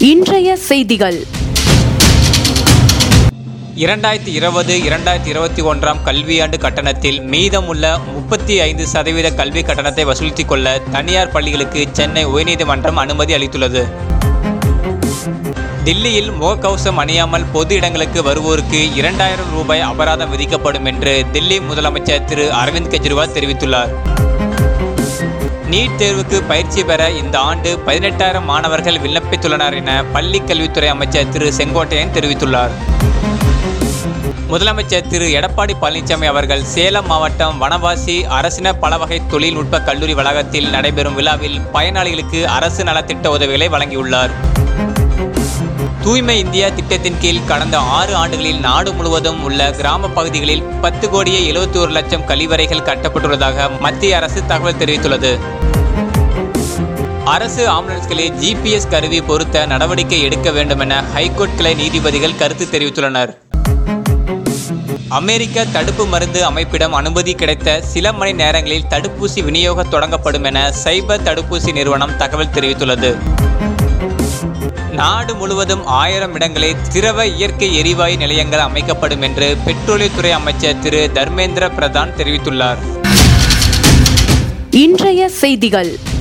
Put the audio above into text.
இன்றைய செய்திகள் இரண்டாயிரத்தி இருபது இரண்டாயிரத்தி இருபத்தி ஒன்றாம் கல்வியாண்டு கட்டணத்தில் மீதமுள்ள முப்பத்தி ஐந்து சதவீத கல்வி கட்டணத்தை வசூலித்துக் கொள்ள தனியார் பள்ளிகளுக்கு சென்னை உயர்நீதிமன்றம் அனுமதி அளித்துள்ளது தில்லியில் முகக்கவசம் அணியாமல் பொது இடங்களுக்கு வருவோருக்கு இரண்டாயிரம் ரூபாய் அபராதம் விதிக்கப்படும் என்று தில்லி முதலமைச்சர் திரு அரவிந்த் கெஜ்ரிவால் தெரிவித்துள்ளார் நீட் தேர்வுக்கு பயிற்சி பெற இந்த ஆண்டு பதினெட்டாயிரம் மாணவர்கள் விண்ணப்பித்துள்ளனர் என பள்ளி கல்வித்துறை அமைச்சர் திரு செங்கோட்டையன் தெரிவித்துள்ளார் முதலமைச்சர் திரு எடப்பாடி பழனிசாமி அவர்கள் சேலம் மாவட்டம் வனவாசி அரசின பலவகை தொழில்நுட்ப கல்லூரி வளாகத்தில் நடைபெறும் விழாவில் பயனாளிகளுக்கு அரசு நலத்திட்ட உதவிகளை வழங்கியுள்ளார் தூய்மை இந்தியா திட்டத்தின் கீழ் கடந்த ஆறு ஆண்டுகளில் நாடு முழுவதும் உள்ள கிராம பகுதிகளில் பத்து கோடியே எழுபத்தி ஒரு லட்சம் கழிவறைகள் கட்டப்பட்டுள்ளதாக மத்திய அரசு தகவல் தெரிவித்துள்ளது அரசு ஆம்புலன்ஸ்களில் ஜிபிஎஸ் கருவி பொருத்த நடவடிக்கை எடுக்க வேண்டும் என ஹைகோர்ட் கிளை நீதிபதிகள் கருத்து தெரிவித்துள்ளனர் அமெரிக்க தடுப்பு மருந்து அமைப்பிடம் அனுமதி கிடைத்த சில மணி நேரங்களில் தடுப்பூசி விநியோகம் தொடங்கப்படும் என சைபர் தடுப்பூசி நிறுவனம் தகவல் தெரிவித்துள்ளது நாடு முழுவதும் ஆயிரம் இடங்களில் திரவ இயற்கை எரிவாயு நிலையங்கள் அமைக்கப்படும் என்று பெட்ரோலியத்துறை அமைச்சர் திரு தர்மேந்திர பிரதான் தெரிவித்துள்ளார் இன்றைய செய்திகள்